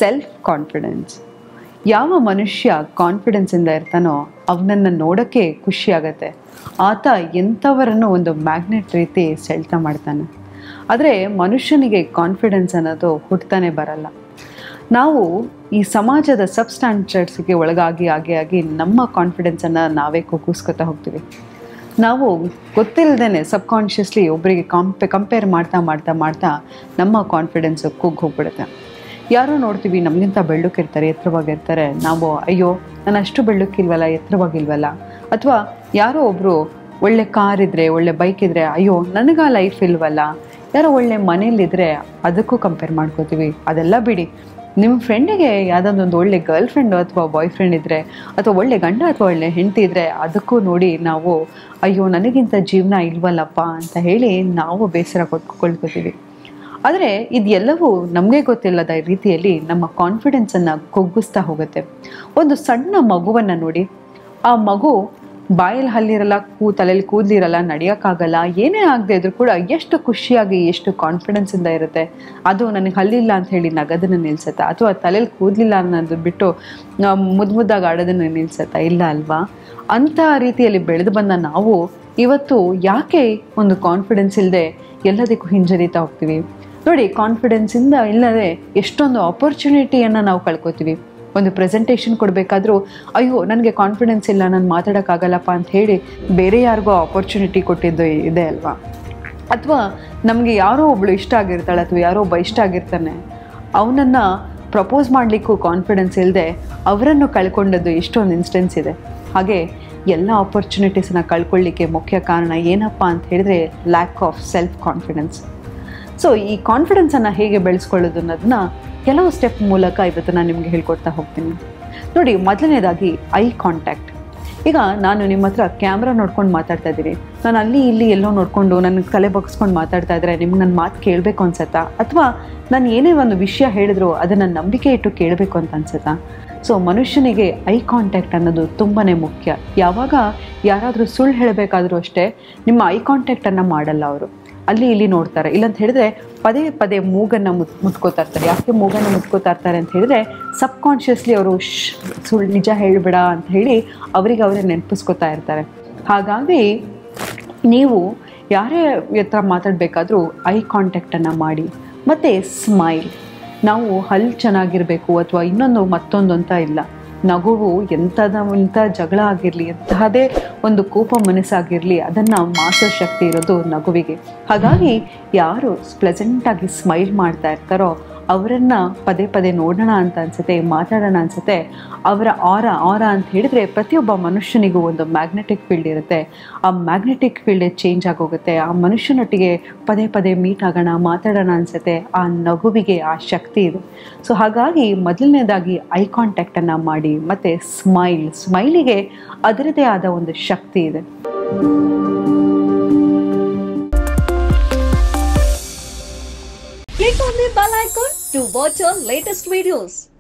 Self confidence ಯಾವ ಮನುಷ್ಯ ಕಾನ್ಫಿಡೆನ್ಸಿಂದ ಇರ್ತಾನೋ ಅವನನ್ನು ನೋಡೋಕ್ಕೆ ಖುಷಿ ಆಗತ್ತೆ ಆತ ಎಂಥವರನ್ನು ಒಂದು ಮ್ಯಾಗ್ನೆಟ್ ರೀತಿ ಸೆಳ್ತ ಮಾಡ್ತಾನೆ ಆದರೆ ಮನುಷ್ಯನಿಗೆ ಕಾನ್ಫಿಡೆನ್ಸ್ ಅನ್ನೋದು ಹುಟ್ಟತಾನೆ ಬರಲ್ಲ ನಾವು ಈ ಸಮಾಜದ ಸಬ್ ಸ್ಟ್ಯಾಂಡರ್ಡ್ಸ್ಗೆ ಒಳಗಾಗಿ ಆಗಿ ಆಗಿ ನಮ್ಮ ಕಾನ್ಫಿಡೆನ್ಸನ್ನು ನಾವೇ ಕುಗ್ಗಿಸ್ಕೊತಾ ಹೋಗ್ತೀವಿ ನಾವು ಗೊತ್ತಿಲ್ಲದೇ ಸಬ್ಕಾನ್ಷಿಯಸ್ಲಿ ಒಬ್ಬರಿಗೆ ಕಾಂಪೆ ಕಂಪೇರ್ ಮಾಡ್ತಾ ಮಾಡ್ತಾ ಮಾಡ್ತಾ ನಮ್ಮ ಕಾನ್ಫಿಡೆನ್ಸು ಕುಗ್ಗಿ ಹೋಗ್ಬಿಡುತ್ತೆ ಯಾರೋ ನೋಡ್ತೀವಿ ನಮಗಿಂತ ಬೆಳ್ಳಕ್ಕಿರ್ತಾರೆ ಎತ್ತರವಾಗಿರ್ತಾರೆ ನಾವು ಅಯ್ಯೋ ನಾನು ಅಷ್ಟು ಬೆಳ್ಳಕ್ಕಿಲ್ವಲ್ಲ ಎತ್ತರವಾಗಿಲ್ವಲ್ಲ ಅಥವಾ ಯಾರೋ ಒಬ್ಬರು ಒಳ್ಳೆ ಕಾರ್ ಇದ್ದರೆ ಒಳ್ಳೆ ಬೈಕ್ ಇದ್ದರೆ ಅಯ್ಯೋ ನನಗೆ ಲೈಫ್ ಇಲ್ವಲ್ಲ ಯಾರೋ ಒಳ್ಳೆ ಮನೇಲಿದ್ದರೆ ಅದಕ್ಕೂ ಕಂಪೇರ್ ಮಾಡ್ಕೋತೀವಿ ಅದೆಲ್ಲ ಬಿಡಿ ನಿಮ್ಮ ಫ್ರೆಂಡಿಗೆ ಯಾವುದಾದೊಂದು ಒಳ್ಳೆ ಗರ್ಲ್ ಫ್ರೆಂಡು ಅಥವಾ ಬಾಯ್ ಫ್ರೆಂಡ್ ಇದ್ದರೆ ಅಥವಾ ಒಳ್ಳೆ ಗಂಡ ಅಥವಾ ಒಳ್ಳೆ ಹೆಂಡತಿ ಇದ್ದರೆ ಅದಕ್ಕೂ ನೋಡಿ ನಾವು ಅಯ್ಯೋ ನನಗಿಂತ ಜೀವನ ಇಲ್ವಲ್ಲಪ್ಪ ಅಂತ ಹೇಳಿ ನಾವು ಬೇಸರ ಕೊಟ್ಕೊಳ್ಕೋತೀವಿ ಆದರೆ ಇದೆಲ್ಲವೂ ನಮಗೆ ಗೊತ್ತಿಲ್ಲದ ರೀತಿಯಲ್ಲಿ ನಮ್ಮ ಕಾನ್ಫಿಡೆನ್ಸನ್ನು ಕುಗ್ಗಿಸ್ತಾ ಹೋಗುತ್ತೆ ಒಂದು ಸಣ್ಣ ಮಗುವನ್ನು ನೋಡಿ ಆ ಮಗು ಬಾಯಲ್ಲಿ ಹಲ್ಲಿರಲ್ಲ ಕೂ ತಲೆಯಲ್ಲಿ ಕೂದಲಿರಲ್ಲ ನಡೆಯೋಕ್ಕಾಗಲ್ಲ ಏನೇ ಆಗದೆ ಇದ್ರೂ ಕೂಡ ಎಷ್ಟು ಖುಷಿಯಾಗಿ ಎಷ್ಟು ಕಾನ್ಫಿಡೆನ್ಸಿಂದ ಇರುತ್ತೆ ಅದು ನನಗೆ ಹಲ್ಲಿಲ್ಲ ಅಂತ ಹೇಳಿ ನಗದನ್ನು ನಿಲ್ಸತ್ತಾ ಅಥವಾ ತಲೆಯಲ್ಲಿ ಕೂದಲಿಲ್ಲ ಅನ್ನೋದು ಬಿಟ್ಟು ಮುದ್ದು ಮುದ್ದಾಗಿ ಆಡೋದನ್ನು ನಿಲ್ಸತ್ತಾ ಇಲ್ಲ ಅಲ್ವಾ ಅಂಥ ರೀತಿಯಲ್ಲಿ ಬೆಳೆದು ಬಂದ ನಾವು ಇವತ್ತು ಯಾಕೆ ಒಂದು ಕಾನ್ಫಿಡೆನ್ಸ್ ಇಲ್ಲದೆ ಎಲ್ಲದಕ್ಕೂ ಹಿಂಜರಿತಾ ಹೋಗ್ತೀವಿ ನೋಡಿ ಕಾನ್ಫಿಡೆನ್ಸಿಂದ ಇಲ್ಲದೆ ಎಷ್ಟೊಂದು ಆಪರ್ಚುನಿಟಿಯನ್ನು ನಾವು ಕಳ್ಕೊತೀವಿ ಒಂದು ಪ್ರೆಸೆಂಟೇಷನ್ ಕೊಡಬೇಕಾದ್ರೂ ಅಯ್ಯೋ ನನಗೆ ಕಾನ್ಫಿಡೆನ್ಸ್ ಇಲ್ಲ ನಾನು ಮಾತಾಡೋಕ್ಕಾಗಲ್ಲಪ್ಪ ಅಂತ ಹೇಳಿ ಬೇರೆ ಯಾರಿಗೋ ಆಪರ್ಚುನಿಟಿ ಕೊಟ್ಟಿದ್ದು ಇದೆ ಅಲ್ವಾ ಅಥವಾ ನಮಗೆ ಯಾರೋ ಒಬ್ಳು ಇಷ್ಟ ಆಗಿರ್ತಾಳೆ ಅಥವಾ ಯಾರೋ ಒಬ್ಬ ಇಷ್ಟ ಆಗಿರ್ತಾನೆ ಅವನನ್ನು ಪ್ರಪೋಸ್ ಮಾಡಲಿಕ್ಕೂ ಕಾನ್ಫಿಡೆನ್ಸ್ ಇಲ್ಲದೆ ಅವರನ್ನು ಕಳ್ಕೊಂಡದ್ದು ಎಷ್ಟೊಂದು ಇನ್ಸ್ಟೆನ್ಸ್ ಇದೆ ಹಾಗೆ ಎಲ್ಲ ಆಪರ್ಚುನಿಟೀಸನ್ನ ಕಳ್ಕೊಳ್ಳಿಕ್ಕೆ ಮುಖ್ಯ ಕಾರಣ ಏನಪ್ಪ ಅಂತ ಹೇಳಿದ್ರೆ lack of self confidence so ಈ ಕಾನ್ಫಿಡೆನ್ಸನ್ನು ಹೇಗೆ ಬೆಳೆಸ್ಕೊಳ್ಳೋದು ಅನ್ನೋದನ್ನ ಕೆಲವು ಸ್ಟೆಪ್ ಮೂಲಕ ಇವತ್ತು ನಾನು ನಿಮಗೆ ಹೇಳ್ಕೊಡ್ತಾ ಹೋಗ್ತೀನಿ ನೋಡಿ ಮೊದಲನೇದಾಗಿ ಐ ಕಾಂಟ್ಯಾಕ್ಟ್ ಈಗ ನಾನು ನಿಮ್ಮ ಹತ್ರ ಕ್ಯಾಮ್ರಾ ನೋಡ್ಕೊಂಡು ಮಾತಾಡ್ತಾ ಇದ್ದೀನಿ ನಾನು ಅಲ್ಲಿ ಇಲ್ಲಿ ಎಲ್ಲೋ ನೋಡಿಕೊಂಡು ನನಗೆ ತಲೆ ಬಗ್ಸ್ಕೊಂಡು ಮಾತಾಡ್ತಾ ಇದ್ರೆ ನಿಮ್ಗೆ ನನ್ನ ಮಾತು ಕೇಳಬೇಕು ಅನ್ಸತ್ತಾ ಅಥವಾ ನಾನು ಏನೇ ಒಂದು ವಿಷಯ ಹೇಳಿದ್ರು ಅದನ್ನು ನಂಬಿಕೆ ಇಟ್ಟು ಕೇಳಬೇಕು ಅಂತ ಅನ್ಸತ್ತಾ ಸೊ ಮನುಷ್ಯನಿಗೆ ಐ ಕಾಂಟ್ಯಾಕ್ಟ್ ಅನ್ನೋದು ತುಂಬಾ ಮುಖ್ಯ ಯಾವಾಗ ಯಾರಾದರೂ ಸುಳ್ಳು ಹೇಳಬೇಕಾದ್ರೂ ಅಷ್ಟೇ ನಿಮ್ಮ ಐ ಕಾಂಟ್ಯಾಕ್ಟನ್ನು ಮಾಡಲ್ಲ ಅವರು ಅಲ್ಲಿ ಇಲ್ಲಿ ನೋಡ್ತಾರೆ ಇಲ್ಲಂತ ಹೇಳಿದ್ರೆ ಪದೇ ಪದೇ ಮೂಗನ್ನು ಮುತ್ ಮುತ್ಕೋತಾ ಇರ್ತಾರೆ ಯಾಕೆ ಮೂಗನ್ನು ಮುತ್ಕೋತಾ ಇರ್ತಾರೆ ಅಂತ ಹೇಳಿದ್ರೆ ಸಬ್ ಕಾನ್ಷಿಯಸ್ಲಿ ಅವರು ಸುಳ್ಳು ನಿಜ ಹೇಳಬೇಡ ಅಂತ ಹೇಳಿ ಅವರಿಗೆ ಅವರೇ ನೆನಪಿಸ್ಕೋತಾ ಇರ್ತಾರೆ ಹಾಗಾಗಿ ನೀವು ಯಾರೇ ಹತ್ರ ಮಾತಾಡಬೇಕಾದ್ರೂ ಐ ಕಾಂಟ್ಯಾಕ್ಟನ್ನು ಮಾಡಿ ಮತ್ತು ಸ್ಮೈಲ್ ನಾವು ಹಲ್ಲು ಚೆನ್ನಾಗಿರಬೇಕು ಅಥವಾ ಇನ್ನೊಂದು ಮತ್ತೊಂದು ಅಂತ ಇಲ್ಲ ನಗುವು ಎಂಥದ ಇಂಥ ಜಗಳ ಆಗಿರಲಿ ಎಂತಹದೇ ಒಂದು ಕೋಪ ಮನಸ್ಸಾಗಿರಲಿ ಅದನ್ನು ಮಾಸೋ ಶಕ್ತಿ ಇರೋದು ನಗುವಿಗೆ ಹಾಗಾಗಿ ಯಾರು ಪ್ಲೆಸೆಂಟಾಗಿ ಸ್ಮೈಲ್ ಮಾಡ್ತಾ ಇರ್ತಾರೋ ಅವರನ್ನು ಪದೇ ಪದೇ ನೋಡೋಣ ಅಂತ ಅನ್ಸುತ್ತೆ ಮಾತಾಡೋಣ ಅನ್ಸುತ್ತೆ ಅವರ ಆರ ಆರ ಅಂತ ಹೇಳಿದ್ರೆ ಪ್ರತಿಯೊಬ್ಬ ಮನುಷ್ಯನಿಗೂ ಒಂದು ಮ್ಯಾಗ್ನೆಟಿಕ್ ಫೀಲ್ಡ್ ಇರುತ್ತೆ ಆ ಮ್ಯಾಗ್ನೆಟಿಕ್ ಫೀಲ್ಡ್ ಚೇಂಜ್ ಆಗೋಗುತ್ತೆ ಆ ಮನುಷ್ಯನೊಟ್ಟಿಗೆ ಪದೇ ಪದೇ ಮೀಟ್ ಆಗೋಣ ಮಾತಾಡೋಣ ಅನ್ಸುತ್ತೆ ಆ ನಗುವಿಗೆ ಆ ಶಕ್ತಿ ಇದೆ ಸೊ ಹಾಗಾಗಿ ಮೊದಲನೇದಾಗಿ ಐ ಕಾಂಟ್ಯಾಕ್ಟನ್ನು ಮಾಡಿ ಮತ್ತು ಸ್ಮೈಲ್ ಸ್ಮೈಲಿಗೆ ಅದರದೇ ಆದ ಒಂದು ಶಕ್ತಿ ಇದೆ Click on the bell icon to watch our latest videos.